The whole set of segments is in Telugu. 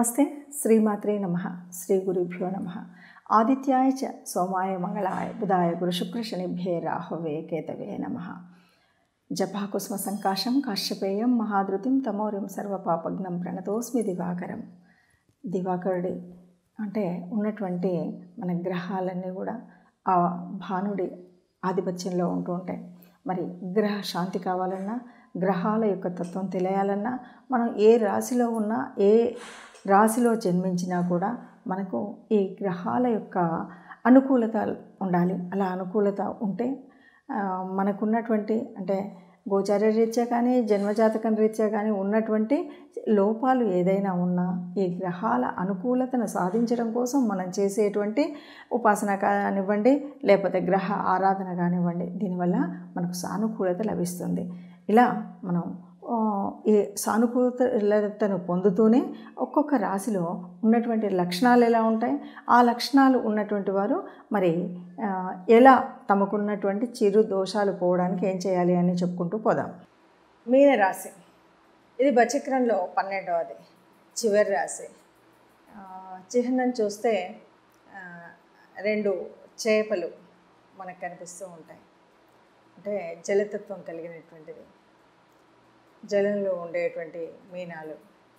నమస్తే శ్రీమాత్రే నమ శ్రీ గురుభ్యో నమ ఆదిత్యాయ చ సోమాయ మంగళాయ బుధాయ గురుశుక్రశనిభ్యే రాహవే కేతవే నమ జపాకుస్మ సంకాశం కాశ్యపేయం మహాధృతిం తమోరిం సర్వపాపగ్నం ప్రణతోస్మి దివాకరం దివాకరుడి అంటే ఉన్నటువంటి మన గ్రహాలన్నీ కూడా ఆ భానుడి ఆధిపత్యంలో ఉంటూ ఉంటాయి మరి గ్రహ శాంతి కావాలన్నా గ్రహాల యొక్క తత్వం తెలియాలన్నా మనం ఏ రాశిలో ఉన్నా ఏ రాశిలో జన్మించినా కూడా మనకు ఈ గ్రహాల యొక్క అనుకూలత ఉండాలి అలా అనుకూలత ఉంటే ఆ, మనకున్నటువంటి అంటే గోచార రీత్యా కానీ జన్మజాతకం రీత్యా కానీ ఉన్నటువంటి లోపాలు ఏదైనా ఉన్నా ఈ గ్రహాల అనుకూలతను సాధించడం కోసం మనం చేసేటువంటి ఉపాసన కానివ్వండి లేకపోతే గ్రహ ఆరాధన కానివ్వండి దీనివల్ల మనకు సానుకూలత లభిస్తుంది ఇలా మనం ఆ, ఈ సానుకూలతను పొందుతూనే ఒక్కొక్క రాశిలో ఉన్నటువంటి లక్షణాలు ఎలా ఉంటాయి ఆ లక్షణాలు ఉన్నటువంటి వారు మరి ఆ, ఎలా తమకున్నటువంటి చిరు దోషాలు పోవడానికి ఏం చేయాలి అని చెప్పుకుంటూ పోదాం మీనరాశి ఇది బచక్రంలో పన్నెండవది చివరి రాశి ఆ, చిహ్నం చూస్తే ఆ, రెండు చేపలు మనకు కనిపిస్తూ ఉంటాయి అంటే జలతత్వం కలిగినటువంటిది జలంలో ఉండేటువంటి మీనాలు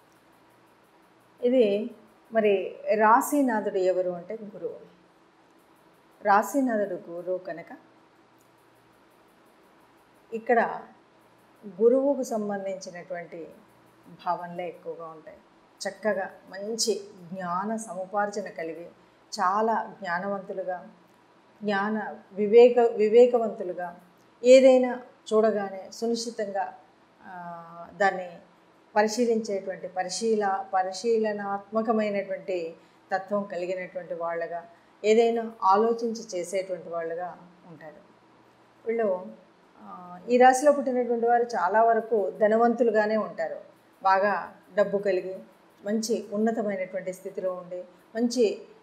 ఇది మరి రాశీనాథుడు ఎవరు అంటే గురువు రాశీనాథుడు గురువు కనుక ఇక్కడ గురువుకు సంబంధించినటువంటి భావనలే ఎక్కువగా ఉంటాయి చక్కగా మంచి జ్ఞాన సముపార్జన కలిగి చాలా జ్ఞానవంతులుగా జ్ఞాన వివేక వివేకవంతులుగా ఏదైనా చూడగానే సునిశ్చితంగా ఆ, దాన్ని పరిశీలించేటువంటి పరిశీల పరిశీలనాత్మకమైనటువంటి తత్వం కలిగినటువంటి వాళ్ళగా ఏదైనా ఆలోచించి చేసేటువంటి వాళ్ళుగా ఉంటారు వీళ్ళు ఆ, ఈ రాశిలో పుట్టినటువంటి వారు చాలా వరకు ధనవంతులుగానే ఉంటారు బాగా డబ్బు కలిగి మంచి ఉన్నతమైనటువంటి స్థితిలో ఉండి మంచి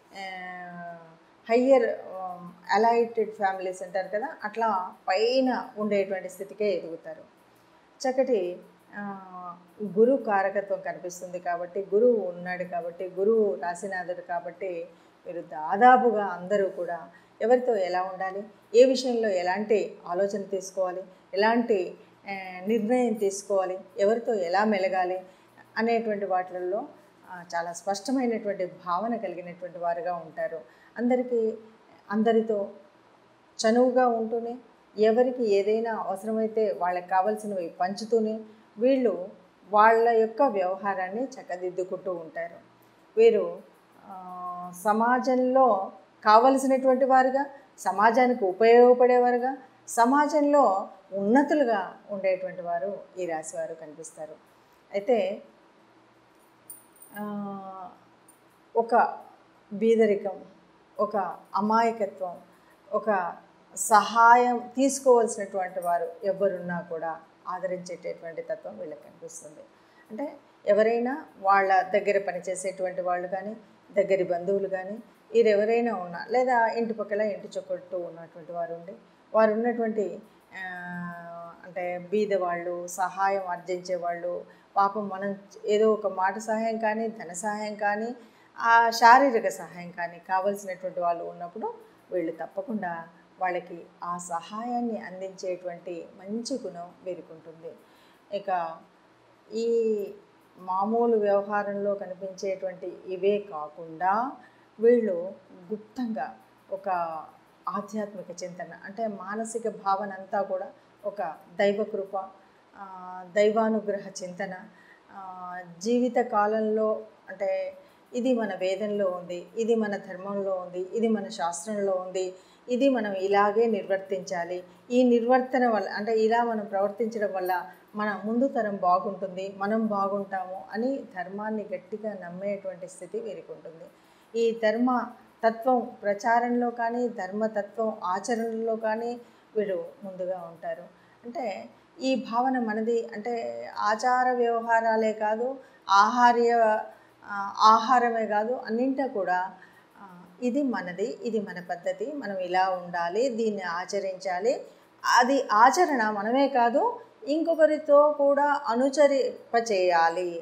హయ్యర్ అలైటెడ్ ఫ్యామిలీస్ అంటారు కదా అట్లా పైన ఉండేటువంటి స్థితికే ఎదుగుతారు చక్కటి ఆ, గురు కారకత్వం కనిపిస్తుంది కాబట్టి గురువు ఉన్నాడు కాబట్టి గురువు రాశినాథుడు కాబట్టి మీరు దాదాపుగా అందరూ కూడా ఎవరితో ఎలా ఉండాలి ఏ విషయంలో ఎలాంటి ఆలోచన తీసుకోవాలి ఎలాంటి ఆ, నిర్ణయం తీసుకోవాలి ఎవరితో ఎలా మెలగాలి అనేటువంటి వాటిల్లో ఆ, చాలా స్పష్టమైనటువంటి భావన కలిగినటువంటి వారుగా ఉంటారు అందరికీ అందరితో చనువుగా ఉంటూనే ఎవరికి ఏదైనా అవసరమైతే వాళ్ళకి కావాల్సినవి పంచుతూనే వీళ్ళు వాళ్ళ యొక్క వ్యవహారాన్ని చక్కదిద్దుకుంటూ ఉంటారు వీరు ఆ, సమాజంలో కావలసినటువంటి వారుగా సమాజానికి ఉపయోగపడేవారుగా సమాజంలో ఉన్నతులుగా ఉండేటువంటి వారు ఈ రాశి వారు కనిపిస్తారు అయితే ఆ, ఒక బీదరికం ఒక అమాయకత్వం ఒక సహాయం తీసుకోవాల్సినటువంటి వారు ఎవరున్నా కూడా ఆదరించేటటువంటి తత్వం వీళ్ళకి కనిపిస్తుంది అంటే ఎవరైనా వాళ్ళ దగ్గర పనిచేసేటువంటి వాళ్ళు కానీ దగ్గరి బంధువులు కానీ వీరెవరైనా ఉన్నా లేదా ఇంటి పక్కల ఇంటి చుట్టూ ఉన్నటువంటి వారు ఉండి వారు ఉన్నటువంటి ఆ, అంటే బీద వాళ్ళు సహాయం ఆర్జించే వాళ్ళు పాపం మనం ఏదో ఒక మాట సహాయం కానీ ధన సహాయం కానీ ఆ శారీరక సహాయం కానీ కావలసినటువంటి వాళ్ళు ఉన్నప్పుడు వీళ్ళు తప్పకుండా వాళ్ళకి ఆ సహాయాన్ని అందించేటువంటి మంచి గుణం వీరికి ఇక ఈ మామూలు వ్యవహారంలో కనిపించేటువంటి ఇవే కాకుండా వీళ్ళు గుప్తంగా ఒక ఆధ్యాత్మిక చింతన అంటే మానసిక భావన అంతా కూడా ఒక దైవకృప ఆ, దైవానుగ్రహ చింతన ఆ, జీవిత కాలంలో అంటే ఇది మన వేదంలో ఉంది ఇది మన ధర్మంలో ఉంది ఇది మన శాస్త్రంలో ఉంది ఇది మనం ఇలాగే నిర్వర్తించాలి ఈ నిర్వర్తన వల్ల అంటే ఇలా మనం ప్రవర్తించడం వల్ల మన ముందు తరం బాగుంటుంది మనం బాగుంటాము అని ధర్మాన్ని గట్టిగా నమ్మేటువంటి స్థితి వీరికి ఉంటుంది ఈ ధర్మ తత్వం ప్రచారంలో కానీ ధర్మతత్వం ఆచరణలో కానీ వీరు ముందుగా ఉంటారు అంటే ఈ భావన మనది అంటే ఆచార వ్యవహారాలే కాదు ఆహార్య ఆ, ఆహారమే కాదు అన్నింటా కూడా ఆ, ఇది మనది ఇది మన పద్ధతి మనం ఇలా ఉండాలి దీన్ని ఆచరించాలి అది ఆచరణ మనమే కాదు ఇంకొకరితో కూడా అనుచరింప చేయాలి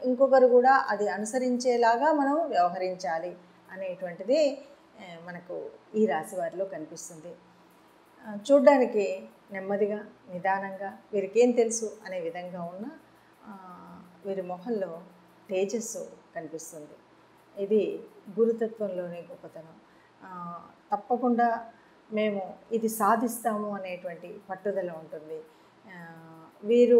ఇంకొకరు కూడా అది అనుసరించేలాగా మనం వ్యవహరించాలి అనేటువంటిది ఆ, మనకు ఈ రాశి వారిలో కనిపిస్తుంది ఆ, చూడ్డానికి నెమ్మదిగా నిదానంగా వీరికి ఏం తెలుసు అనే విధంగా ఉన్న ఆ, వీరి మొహంలో తేజస్సు కనిపిస్తుంది ఇది గురుతత్వంలోని గొప్పతనం ఆ, తప్పకుండా మేము ఇది సాధిస్తాము అనేటువంటి పట్టుదల ఉంటుంది ఆ, వీరు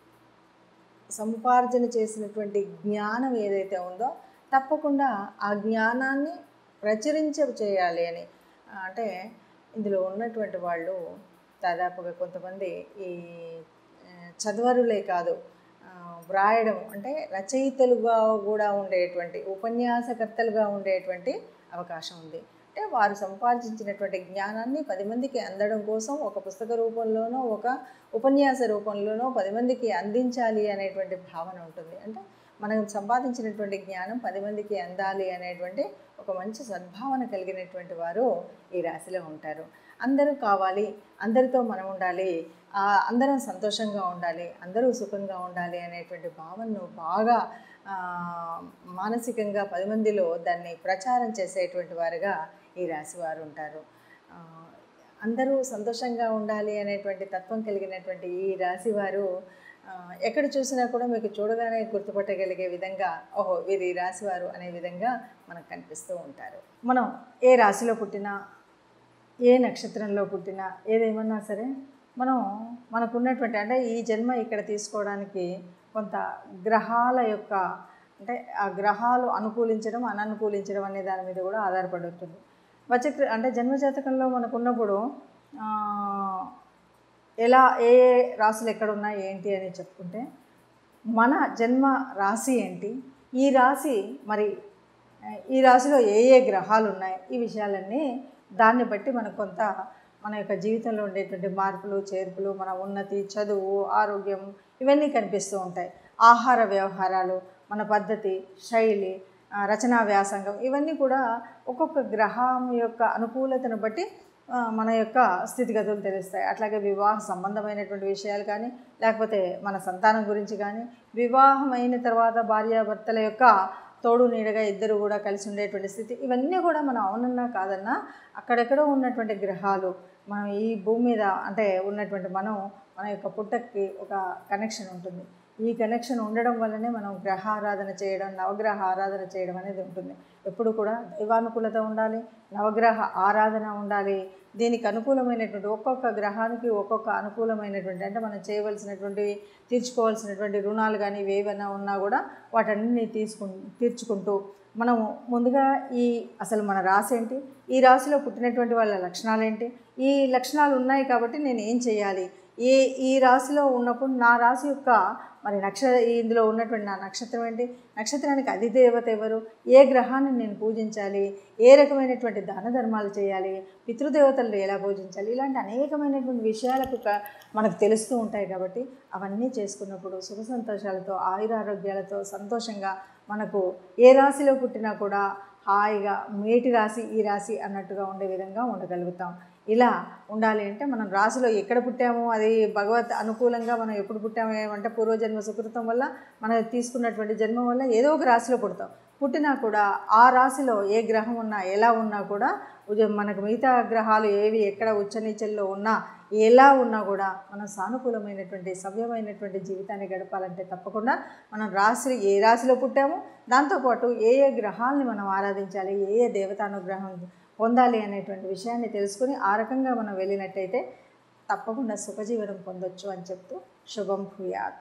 సముపార్జన చేసినటువంటి జ్ఞానం ఏదైతే ఉందో తప్పకుండా ఆ జ్ఞానాన్ని ప్రచురించ చేయాలి అని ఆ, అంటే ఇందులో ఉన్నటువంటి వాళ్ళు దాదాపుగా కొంతమంది ఈ ఆ, చదవరులే కాదు ఆ, వ్రాయడం అంటే రచయితలుగా కూడా ఉండేటువంటి ఉపన్యాసకర్తలుగా ఉండేటువంటి అవకాశం ఉంది అంటే వారు సంపాదించినటువంటి జ్ఞానాన్ని పది మందికి అందడం కోసం ఒక పుస్తక రూపంలోనో ఒక ఉపన్యాస రూపంలోనో పది మందికి అందించాలి అనేటువంటి భావన ఉంటుంది అంటే మనం సంపాదించినటువంటి జ్ఞానం పది మందికి అందాలి అనేటువంటి ఒక మంచి సద్భావన కలిగినటువంటి వారు ఈ రాశిలో ఉంటారు అందరూ కావాలి అందరితో మనం ఉండాలి ఆ, అందరం సంతోషంగా ఉండాలి అందరూ సుఖంగా ఉండాలి అనేటువంటి భావనను బాగా ఆ, మానసికంగా పది మందిలో దాన్ని ప్రచారం చేసేటువంటి వారుగా ఈ రాశి వారు ఉంటారు ఆ, అందరూ సంతోషంగా ఉండాలి అనేటువంటి తత్వం కలిగినటువంటి ఈ రాశి వారు ఆ, ఎక్కడ చూసినా కూడా మీకు చూడగానే గుర్తుపట్టగలిగే విధంగా ఓహో వీరు ఈ రాశి వారు అనే విధంగా మనకు కనిపిస్తూ ఉంటారు మనం ఏ రాశిలో పుట్టినా ఏ నక్షత్రంలో పుట్టినా ఏదేమన్నా సరే మనం మనకున్నటువంటి అంటే ఈ జన్మ ఇక్కడ తీసుకోవడానికి కొంత గ్రహాల యొక్క అంటే ఆ గ్రహాలు అనుకూలించడం అననుకూలించడం అనే దాని మీద కూడా ఆధారపడి ఉంటుంది వచక్ర అంటే జన్మజాతకంలో మనకున్నప్పుడు ఆ, ఎలా ఏ ఏ రాశులు ఎక్కడ ఉన్నాయి ఏంటి అని చెప్పుకుంటే మన జన్మ రాశి ఏంటి ఈ రాశి మరి ఆ, ఈ రాశిలో ఏ ఏ గ్రహాలు ఉన్నాయి ఈ విషయాలన్నీ దాన్ని బట్టి మనకు కొంత మన యొక్క జీవితంలో ఉండేటువంటి మార్పులు చేర్పులు మన ఉన్నతి చదువు ఆరోగ్యం ఇవన్నీ కనిపిస్తూ ఉంటాయి ఆహార వ్యవహారాలు మన పద్ధతి శైలి ఆ, రచనా వ్యాసంగం ఇవన్నీ కూడా ఒక్కొక్క గ్రహం యొక్క అనుకూలతను బట్టి ఆ, మన యొక్క స్థితిగతులు తెలుస్తాయి అట్లాగే వివాహ సంబంధమైనటువంటి విషయాలు కానీ లేకపోతే మన సంతానం గురించి కానీ వివాహం అయిన తర్వాత భార్యాభర్తల యొక్క తోడు నీడగా ఇద్దరు కూడా కలిసి ఉండేటువంటి స్థితి ఇవన్నీ కూడా మనం అవునన్నా కాదన్నా అక్కడెక్కడో ఉన్నటువంటి గ్రహాలు మనం ఈ భూమి మీద అంటే ఉన్నటువంటి మనం మన యొక్క పుట్టకి ఒక కనెక్షన్ ఉంటుంది ఈ కనెక్షన్ ఉండడం వల్లనే మనం గ్రహ ఆరాధన చేయడం నవగ్రహ ఆరాధన చేయడం అనేది ఉంటుంది ఎప్పుడు కూడా దైవానుకూలత ఉండాలి నవగ్రహ ఆరాధన ఉండాలి దీనికి అనుకూలమైనటువంటి ఒక్కొక్క గ్రహానికి ఒక్కొక్క అనుకూలమైనటువంటి అంటే మనం చేయవలసినటువంటివి తీర్చుకోవాల్సినటువంటి రుణాలు కానీ ఏవైనా ఉన్నా కూడా వాటన్నిటిని తీసుకు తీర్చుకుంటూ మనము ముందుగా ఈ అసలు మన రాశి ఏంటి ఈ రాశిలో పుట్టినటువంటి వాళ్ళ లక్షణాలు ఏంటి ఈ లక్షణాలు ఉన్నాయి కాబట్టి నేను ఏం చేయాలి ఏ ఈ రాశిలో ఉన్నప్పుడు నా రాశి యొక్క మరి నక్ష ఇందులో ఉన్నటువంటి నా నక్షత్రం ఏంటి నక్షత్రానికి అధిదేవత ఎవరు ఏ గ్రహాన్ని నేను పూజించాలి ఏ రకమైనటువంటి దాన ధర్మాలు చేయాలి పితృదేవతలను ఎలా పూజించాలి ఇలాంటి అనేకమైనటువంటి విషయాలకు క- మనకు తెలుస్తూ ఉంటాయి కాబట్టి అవన్నీ చేసుకున్నప్పుడు సుఖ సంతోషాలతో ఆయురారోగ్యాలతో సంతోషంగా మనకు ఏ రాశిలో పుట్టినా కూడా హాయిగా మేటి రాశి ఈ రాశి అన్నట్టుగా ఉండే విధంగా ఉండగలుగుతాం ఇలా ఉండాలి అంటే మనం రాశిలో ఎక్కడ పుట్టామో అది భగవత్ అనుకూలంగా మనం ఎప్పుడు పుట్టాము ఏమంటే పూర్వజన్మ సుకృతం వల్ల మనం తీసుకున్నటువంటి జన్మ వల్ల ఏదో ఒక రాశిలో పుడతాం పుట్టినా కూడా ఆ రాశిలో ఏ గ్రహం ఉన్నా ఎలా ఉన్నా కూడా ఉజ- మనకు మిగతా గ్రహాలు ఏవి ఎక్కడ ఉచ్చనీచల్లో ఉన్నా ఎలా ఉన్నా కూడా మనం సానుకూలమైనటువంటి సవ్యమైనటువంటి జీవితాన్ని గడపాలంటే తప్పకుండా మనం రాశి ఏ రాశిలో పుట్టామో దాంతోపాటు ఏ ఏ గ్రహాలని మనం ఆరాధించాలి ఏ ఏ దేవతానుగ్రహం పొందాలి అనేటువంటి విషయాన్ని తెలుసుకుని ఆ రకంగా మనం వెళ్ళినట్టయితే తప్పకుండా సుఖజీవనం పొందొచ్చు అని చెప్తూ శుభం భూయాత్